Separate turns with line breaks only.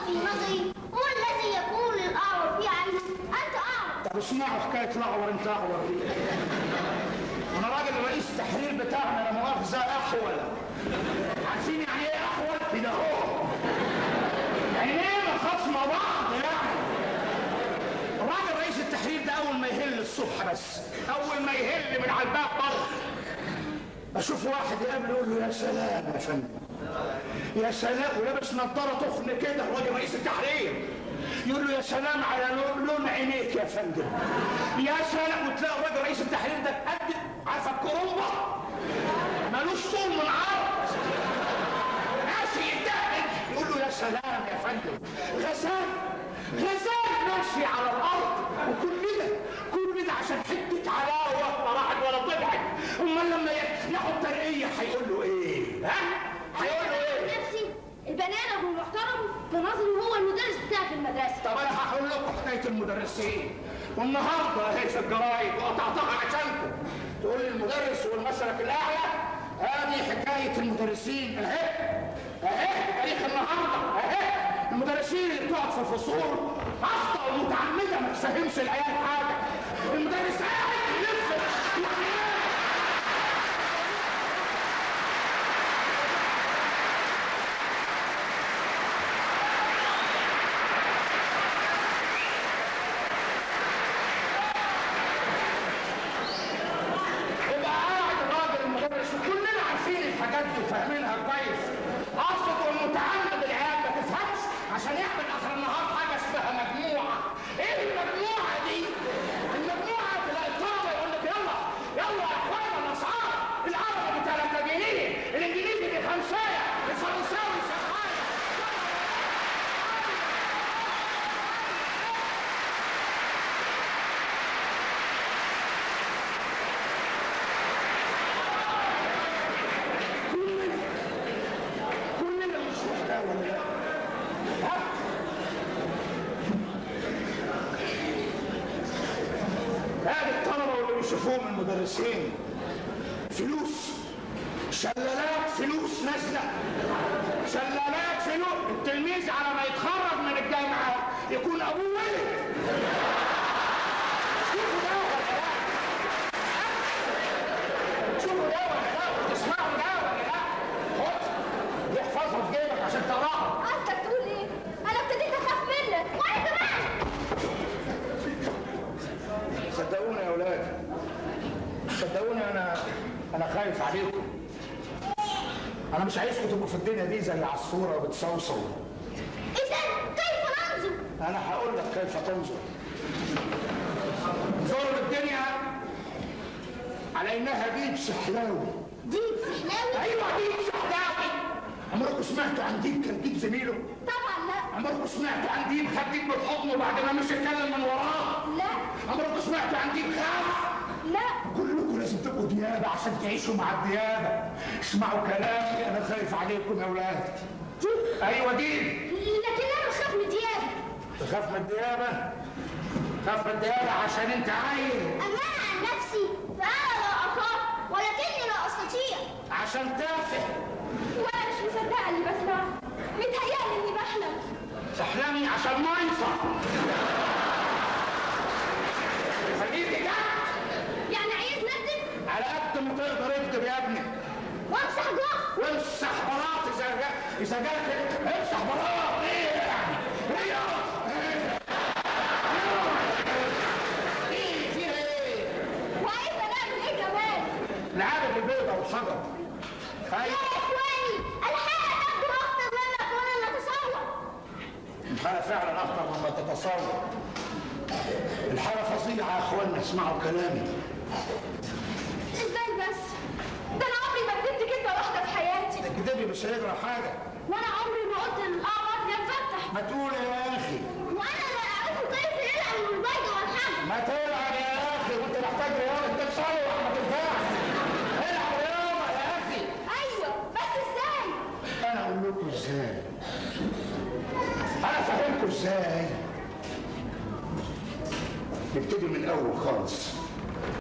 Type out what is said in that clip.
في نظري هو الذي يكون الأعور في عيني أنت أعور
طب اسمعوا حكايه الاعور انت اعور دي انا راجل رئيس التحرير بتاعنا لا مؤاخذه احول عارفين يعني ايه احول كده اهو عينينا خصم بعض يعني الراجل رئيس التحرير ده اول ما يهل الصبح بس اول ما يهل من على الباب بره اشوف واحد يقابله يقول له يا سلام يا فندم يا سلام ولابس نظاره تخن كده الراجل رئيس التحرير يقول له يا سلام على لون- لون عينيك يا فندم يا سلام وتلاقي الراجل رئيس التحرير ده قد عارف الكرومبه ملوش طول من عرض ماشي يتدهن يقول له يا سلام يا فندم غزال غزال ماشي على الارض وكل ده كل ده عشان حته علاوه ما راحت ولا طلعت امال لما ياخد ترقيه هيقول له ايه ها هيقول له ايه
نفسي البني آدم المحترم في نظري هو المدرس بتاعي في المدرسة
طب انا هقول لكم حكايه المدرسين والنهارده اهي في الجرايد وقطعتها عشانكم تقول لي المدرس والمسلك الاعلى هذه حكايه المدرسين اهي اهي تاريخ النهارده اهي المدرسين اللي بتقعد في الفصول اخطا ومتعمده ما تفهمش العيال حاجه المدرس قاعد يلف يعني ايه يبقى قاعد الراجل المدرس وكلنا عارفين الحاجات دي وفاهمينها كويس اقصد والمتعمد العيال ما تفهمش عشان يعمل اخر النهار حاجه اسمها مجموعه ايه المجموعه دي؟ المجموعه تلاقي الطلبه يقول لك يلا يلا يا اخوانا الاسعار العربي ب 3 جنيه الانجليزي بخمسايه الفرنساوي سبعايه كلنا مش وحده ولا لا؟ ها؟ هذه الطلبه واللي بيشوفوهم المدرسين فلوس شلالات فلوس نازله شلالات فلوس التلميذ على ما يتخرج من الجامعه يكون ابوه ولد شوفوا ده ولا لا؟ شوفوا ده ولا لا؟ تسمعوا ده ولا لا؟ خد يحفظها في جيبك عشان تقراها
قصدك تقول ايه؟ أنا ابتديت أخاف منك وأنا كمان
صدقوني يا اولاد صدقوني انا انا خايف عليكم انا مش عايزكم تبقوا في الدنيا دي زي عصفوره بتصوصو
إذا كيف ننظر؟
انا هقول لك كيف تنظر انظروا للدنيا على انها ديب سحلاوي
ديب سحلاوي؟
ايوه ديب سحلاوي عمركم سمعتوا عن ديب كان ديب زميله
طبعا لا
عمركم سمعتوا عن ديب خد ديب من حضنه بعد ما مش اتكلم من وراه
لا
عمركم سمعتوا عن ديب خاف
لا
كلكم لازم تبقوا ديابة عشان تعيشوا مع الديابة اسمعوا كلامي أنا خايف عليكم يا أولاد
ديب
أيوة دي
لكن أنا بخاف من دياب
تخاف من الديابة خاف من الديابة عشان أنت عيل
أما أنا عن نفسي فأنا لا أخاف ولكني لا أستطيع
عشان تافه
وأنا مش مصدقة اللي بسمعه متهيألي إني بحلم
تحلمي عشان ما ينفع خليكي جد
يعني عايز ندم
على قد ما تقدر اكتب يا ابني
وأمسح جوه
وامسح بلاط إذا جا إذا جالك امسح بلاط إيه يعني؟ إيه إيه؟ إيه فيها إيه؟
وعايز نعمل إيه كمان؟
العابد البيضة والحجر
يا
أيوة
إخواني الحياة تبدو أكثر مما كنا نتصور
الحالة فعلا أخطر مما تتصور الحالة فظيعة يا إخوانا اسمعوا كلامي
إزاي بس؟ ده أنا عمري ما كدبت كدبة واحدة في حياتي
الكتاب مش هيجرى حاجة
وأنا عمري ما قلت للأعور ينفتح
ما تقول يا أخي
وأنا لا أعرف كيف يلعب من البيض والحجر
ما تلعب يا أخي وأنت محتاج رياضة أنت تصلح ما تنفعش العب رياضة يا أخي
أيوه بس إزاي؟
انا اقول لكم ازاي انا افهمكم ازاي نبتدي من الاول خالص